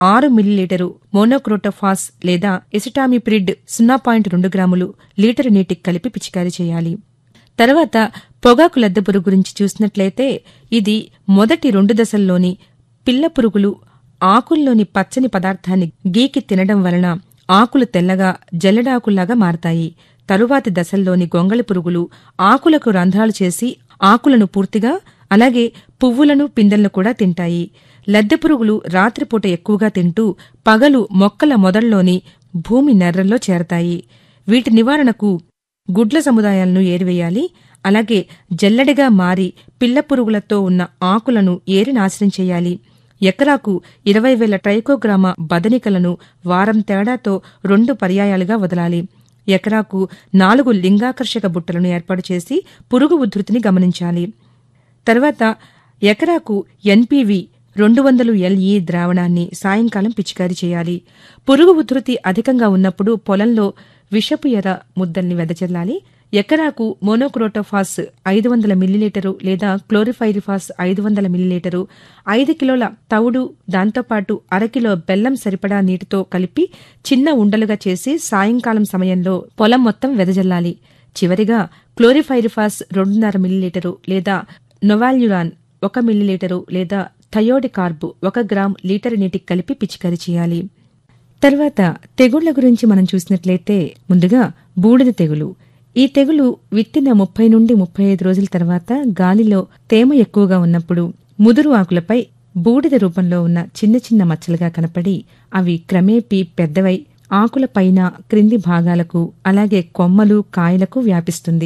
ఆరు millilitre monocrotophos లేదా acetamiprid సున్నా పాయింట్ రెండు గ్రాములు లీటరు నీటికి కలిపి పిచికారీ చేయాలి తర్వాత పొగాకు లద్దె పురుగు గురించి చూసినట్లయితే ఇది మొదటి రెండు దశల్లోని పిల్ల పురుగులు ఆకుల్లోని పచ్చని పదార్థాన్ని గీకి తినడం వలన ఆకులు తెల్లగా జల్లెడాకుల్లాగా మారతాయి తరువాతి దశల్లోని గొంగళి పురుగులు ఆకులకు రంధ్రాలు చేసి ఆకులను పూర్తిగా అలాగే పువ్వులను పిందెలను కూడా తింటాయి లద్దె పురుగులు రాత్రిపూట ఎక్కువగా తింటూ పగలు మొక్కల మొదల్లోని భూమి నెర్రల్లో చేరతాయి వీటి నివారణకు గుడ్ల సముదాయాలను ఏరివేయాలి అలాగే జల్లెడగా మారి పిల్ల పురుగులతో ఉన్న ఆకులను ఏరి నాశనం చేయాలి ఎకరాకు ఇరవై వేల ట్రైకోగ్రామ బదనికలను వారం తేడాతో రెండు పర్యాయాలుగా వదలాలి ఎకరాకు నాలుగు లింగాకర్షక బుట్టలను ఏర్పాటు చేసి పురుగు ఉధృతిని గమనించాలి తర్వాత ఎకరాకు ఎన్పీవి రెండు వందలు ఎల్ఈ ద్రావణాన్ని సాయంకాలం పిచికారీ చేయాలి పురుగు ఉధృతి అధికంగా ఉన్నప్పుడు పొలంలో విషపు ఎర ముద్దల్ని వెదజల్లాలి ఎకరాకు మోనోక్రోటోఫాస్ ఐదు వందల మిల్లీలీటరు లేదా క్లోరిఫైరిఫాస్ ఐదు వందల మిల్లీలీటరు ఐదు కిలోల తవుడు దాంతోపాటు అరకిలో బెల్లం సరిపడా నీటితో కలిపి చిన్న ఉండలుగా చేసి సాయంకాలం సమయంలో పొలం మొత్తం వెదజల్లాలి చివరిగా క్లోరిఫైరిఫాస్ రెండున్నర మిల్లీలీటరు లేదా నొవాల్యురాన్ ఒక మిల్లీలీటరు లేదా థయోడికార్బు ఒక గ్రామ్ లీటర్ నీటికి కలిపి పిచికారీ చేయాలి తర్వాత తెగుళ్ల గురించి మనం చూసినట్లయితే ముందుగా బూడిద తెగులు ఈ తెగులు విత్తిన ముప్పై నుండి ముప్పై ఐదు రోజుల తర్వాత గాలిలో తేమ ఎక్కువగా ఉన్నప్పుడు ముదురు ఆకులపై బూడిద రూపంలో ఉన్న చిన్న చిన్న మచ్చలుగా కనపడి అవి క్రమేపీ పెద్దవై ఆకుల పైన క్రింది భాగాలకు అలాగే కొమ్మలు కాయలకు వ్యాపిస్తుంది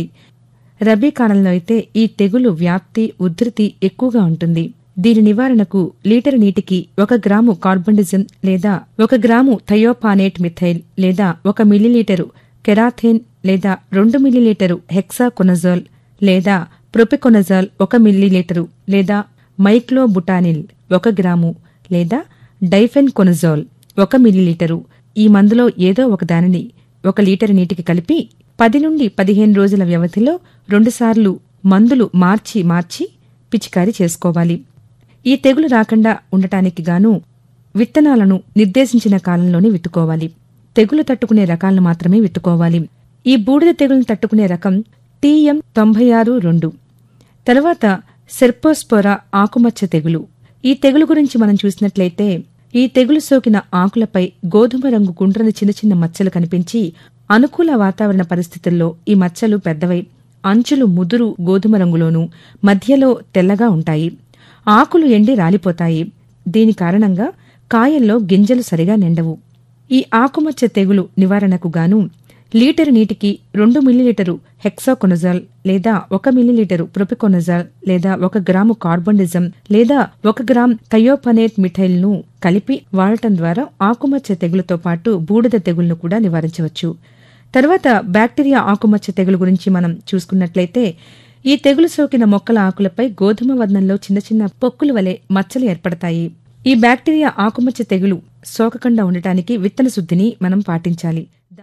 రబీ కాలంలో అయితే ఈ తెగులు వ్యాప్తి ఉధృతి ఎక్కువగా ఉంటుంది దీని నివారణకు లీటర్ నీటికి ఒక గ్రాము కార్బండిజం లేదా ఒక గ్రాము థయోపానేట్ మిథైల్ లేదా ఒక మిల్లీలీటరు కెరాథేన్ లేదా రెండు మిల్లీలీటరు హెక్సాకొనజోల్ లేదా ప్రొపికొనజాల్ ఒక మిల్లీలీటరు లేదా మైక్లోబుటానిల్ ఒక గ్రాము లేదా డైఫెన్ కొనజోల్ ఒక మిల్లీలీటరు ఈ మందులో ఏదో ఒక దానిని ఒక లీటర్ నీటికి కలిపి పది నుండి పదిహేను రోజుల వ్యవధిలో రెండుసార్లు మందులు మార్చి మార్చి పిచికారీ చేసుకోవాలి ఈ తెగులు రాకుండా ఉండటానికి గాను విత్తనాలను నిర్దేశించిన కాలంలోనే విత్తుకోవాలి తెగులు తట్టుకునే రకాలను మాత్రమే విత్తుకోవాలి ఈ బూడిద తెగులను తట్టుకునే రకం టీఎం తొంభై ఆరు రెండు తర్వాత సెర్పోస్పోరా ఆకుమచ్చ తెగులు ఈ తెగులు గురించి మనం చూసినట్లయితే ఈ తెగులు సోకిన ఆకులపై గోధుమ రంగు గుండ్రని చిన్న చిన్న మచ్చలు కనిపించి అనుకూల వాతావరణ పరిస్థితుల్లో ఈ మచ్చలు పెద్దవై అంచులు ముదురు గోధుమ రంగులోనూ మధ్యలో తెల్లగా ఉంటాయి ఆకులు ఎండి రాలిపోతాయి దీని కారణంగా కాయల్లో గింజలు సరిగా నిండవు ఈ ఆకుమచ్చ తెగులు నివారణకు గాను లీటరు నీటికి రెండు మిల్లీలీటరు హెక్సాకొనజాల్ లేదా ఒక మిల్లీలీటరు ప్రొపికొనజాల్ లేదా ఒక గ్రాము కార్బోనిజం లేదా ఒక గ్రామ్ థయోపనేట్ మిథైల్ను కలిపి వాడటం ద్వారా ఆకుమచ్చ తెగులుతో పాటు బూడిద తెగులను కూడా నివారించవచ్చు తర్వాత బ్యాక్టీరియా ఆకుమచ్చ తెగులు గురించి మనం చూసుకున్నట్లయితే ఈ తెగులు సోకిన మొక్కల ఆకులపై గోధుమ వర్ణంలో చిన్న చిన్న పొక్కుల వలె మచ్చలు ఏర్పడతాయి ఈ బ్యాక్టీరియా ఆకుమచ్చ తెగులు సోకకుండా ఉండటానికి విత్తన శుద్ధిని మనం పాటించాలి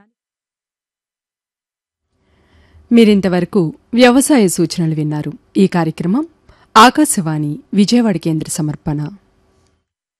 మీరింతవరకు వ్యవసాయ సూచనలు విన్నారు ఈ కార్యక్రమం ఆకాశవాణి విజయవాడ కేంద్ర సమర్పణ